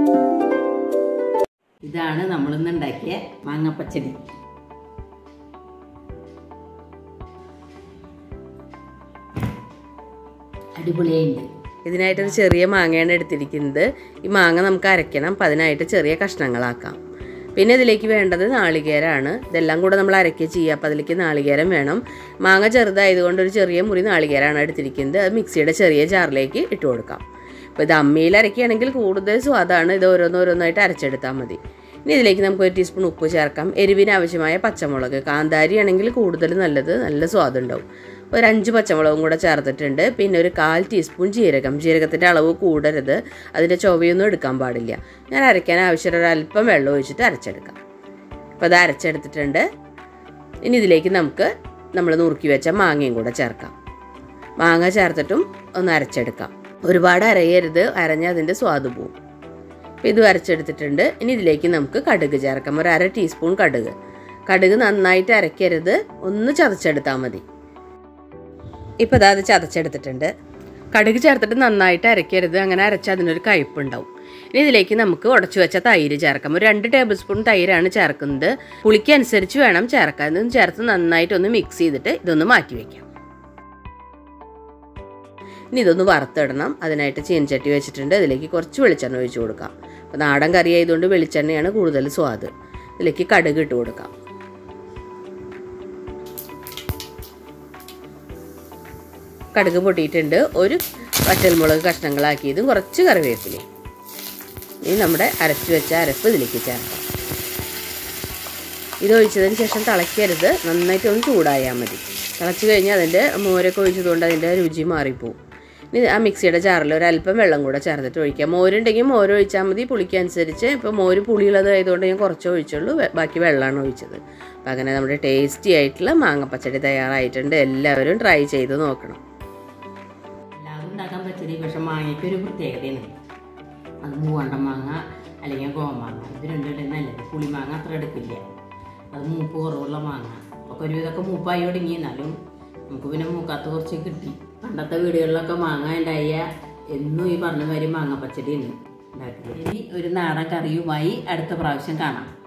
ഇതാണ് നമ്മളിന്ന് ഉണ്ടാക്കിയ മാങ്ങപ്പച്ചടി അടിപൊളിയായിട്ടുണ്ട് ഇതിനായിട്ടൊരു ചെറിയ മാങ്ങയാണ് എടുത്തിരിക്കുന്നത് ഈ മാങ്ങ നമുക്ക് അരയ്ക്കണം അപ്പം അതിനായിട്ട് ചെറിയ കഷ്ണങ്ങളാക്കാം പിന്നെ ഇതിലേക്ക് വേണ്ടത് നാളികേരമാണ് ഇതെല്ലാം കൂടെ നമ്മൾ അരയ്ക്കുക ചെയ്യുക അപ്പോൾ അതിലേക്ക് നാളികേരം വേണം മാങ്ങ ചെറുതായതുകൊണ്ട് ഒരു ചെറിയ മുറി നാളികേരമാണ് എടുത്തിരിക്കുന്നത് അത് മിക്സിയുടെ ചെറിയ ജാറിലേക്ക് ഇട്ട് കൊടുക്കാം അപ്പോൾ ഇത് അമ്മിയിൽ അരയ്ക്കുകയാണെങ്കിൽ കൂടുതൽ സ്വാദാണ് ഇത് ഓരോന്നോരോന്നായിട്ട് അരച്ചെടുത്താൽ മതി ഇനി ഇതിലേക്ക് നമുക്ക് ഒരു ടീസ്പൂൺ ഉപ്പ് ചേർക്കാം എരിവിന് ആവശ്യമായ പച്ചമുളക് കാന്താരി ആണെങ്കിൽ കൂടുതൽ നല്ലത് നല്ല സ്വാദുണ്ടാവും ഒരു അഞ്ച് പച്ചമുളകും കൂടെ ചേർത്തിട്ടുണ്ട് പിന്നെ ഒരു കാൽ ടീസ്പൂൺ ജീരകം ജീരകത്തിൻ്റെ അളവ് കൂടരുത് അതിൻ്റെ ചൊവയൊന്നും എടുക്കാൻ പാടില്ല ഞാൻ അരയ്ക്കാൻ ആവശ്യമുള്ള ഒരു അല്പം വെള്ളം ഒഴിച്ചിട്ട് അരച്ചെടുക്കാം അപ്പോൾ അത് അരച്ചെടുത്തിട്ടുണ്ട് ഇനി ഇതിലേക്ക് നമുക്ക് നമ്മൾ നുറുക്കി വെച്ച മാങ്ങയും കൂടെ ചേർക്കാം മാങ്ങ ചേർത്തിട്ടും ഒന്ന് അരച്ചെടുക്കാം ഒരുപാട് അരയരുത് അരഞ്ഞ അതിൻ്റെ സ്വാദ് പോവും അപ്പോൾ ഇത് അരച്ചെടുത്തിട്ടുണ്ട് ഇനി ഇതിലേക്ക് നമുക്ക് കടുക് ചേർക്കാം ഒരു അര ടീസ്പൂൺ കടുക് കടുക് നന്നായിട്ട് അരയ്ക്കരുത് ഒന്ന് ചതച്ചെടുത്താൽ മതി ഇപ്പോൾ ഇതാ അത് ചതച്ചെടുത്തിട്ടുണ്ട് കടുക് ചേർത്തിട്ട് നന്നായിട്ട് അരയ്ക്കരുത് അങ്ങനെ അരച്ചാൽ അതിനൊരു കയ്പുണ്ടാവും ഇനി ഇതിലേക്ക് നമുക്ക് ഉടച്ചു വെച്ച തൈര് ചേർക്കാം ഒരു രണ്ട് ടേബിൾ സ്പൂൺ തൈരാണ് ചേർക്കുന്നത് പുളിക്ക് അനുസരിച്ച് വേണം ചേർക്കാൻ ഇതൊന്ന് ചേർത്ത് നന്നായിട്ട് ഒന്ന് മിക്സ് ചെയ്തിട്ട് ഇതൊന്ന് മാറ്റി വയ്ക്കാം ഇനി ഇതൊന്ന് വറുത്തിടണം അതിനായിട്ട് ചീനച്ചട്ടി വെച്ചിട്ടുണ്ട് അതിലേക്ക് കുറച്ച് വെളിച്ചെണ്ണ ഒഴിച്ചു കൊടുക്കാം അപ്പോൾ നാടൻ കറി ആയതുകൊണ്ട് വെളിച്ചെണ്ണയാണ് കൂടുതൽ സ്വാദ് ഇതിലേക്ക് കടുക് ഇട്ട് കൊടുക്കാം കടുക് പൊട്ടിയിട്ടുണ്ട് ഒരു വറ്റൽമുളക് കഷ്ണങ്ങളാക്കിയതും കുറച്ച് കറിവേപ്പില ഇനി നമ്മുടെ അരച്ചു വെച്ച അരപ്പ് ഇതിലേക്ക് ചേർക്കാം ഇത് ഒഴിച്ചതിന് ശേഷം തിളയ്ക്കരുത് നന്നായിട്ട് ഒന്ന് ചൂടായാൽ മതി തിളച്ച് കഴിഞ്ഞാൽ അതിൻ്റെ മോരൊക്കെ ഒഴിച്ചതുകൊണ്ട് അതിൻ്റെ രുചി മാറിപ്പോവും ഇനി ആ മിക്സിയുടെ ജാറിൽ ഒരു അല്പം വെള്ളം കൂടെ ചേർത്തിട്ട് ഒഴിക്കാം മോരുണ്ടെങ്കിൽ മോര് ഒഴിച്ചാൽ മതി പുളിക്കനുസരിച്ച് ഇപ്പോൾ മോര് പുളിയുള്ളത് ആയതുകൊണ്ട് ഞാൻ കുറച്ച് ഒഴിച്ചുള്ളൂ വെ- ബാക്കി വെള്ളമാണ് ഒഴിച്ചത് അപ്പം അങ്ങനെ നമ്മുടെ ടേസ്റ്റി ആയിട്ടുള്ള മാങ്ങപ്പച്ചടി തയ്യാറായിട്ടുണ്ട് എല്ലാവരും ട്രൈ ചെയ്ത് നോക്കണം എല്ലാവരും ഉണ്ടാക്കാൻ പച്ചടി പക്ഷെ മാങ്ങയ്ക്ക് ഒരു പ്രത്യേകതയാണ് അത് മൂവണ്ട മാങ്ങ അല്ലെങ്കിൽ ഗോമാങ്ങ ഇത് രണ്ടും നല്ലത് പുളിമാങ്ങ അത്ര എടുക്കില്ല അത് മൂപ്പ് കുറവുള്ള മാങ്ങ ഒക്കെ ഒരുവിധമൊക്കെ മൂപ്പായി ഒടുങ്ങി എന്നാലും നമുക്ക് പിന്നെ മൂക്കാത്ത കുറച്ച് കിട്ടി പണ്ടത്തെ വീടുകളിലൊക്കെ മാങ്ങ ഉണ്ടായ എന്നും ഈ പറഞ്ഞ മാതിരി മാങ്ങ പച്ചടിയാണ് ഉണ്ടാക്കുന്നത് ഇനി ഒരു നാടൻ കറിയുമായി അടുത്ത പ്രാവശ്യം കാണാം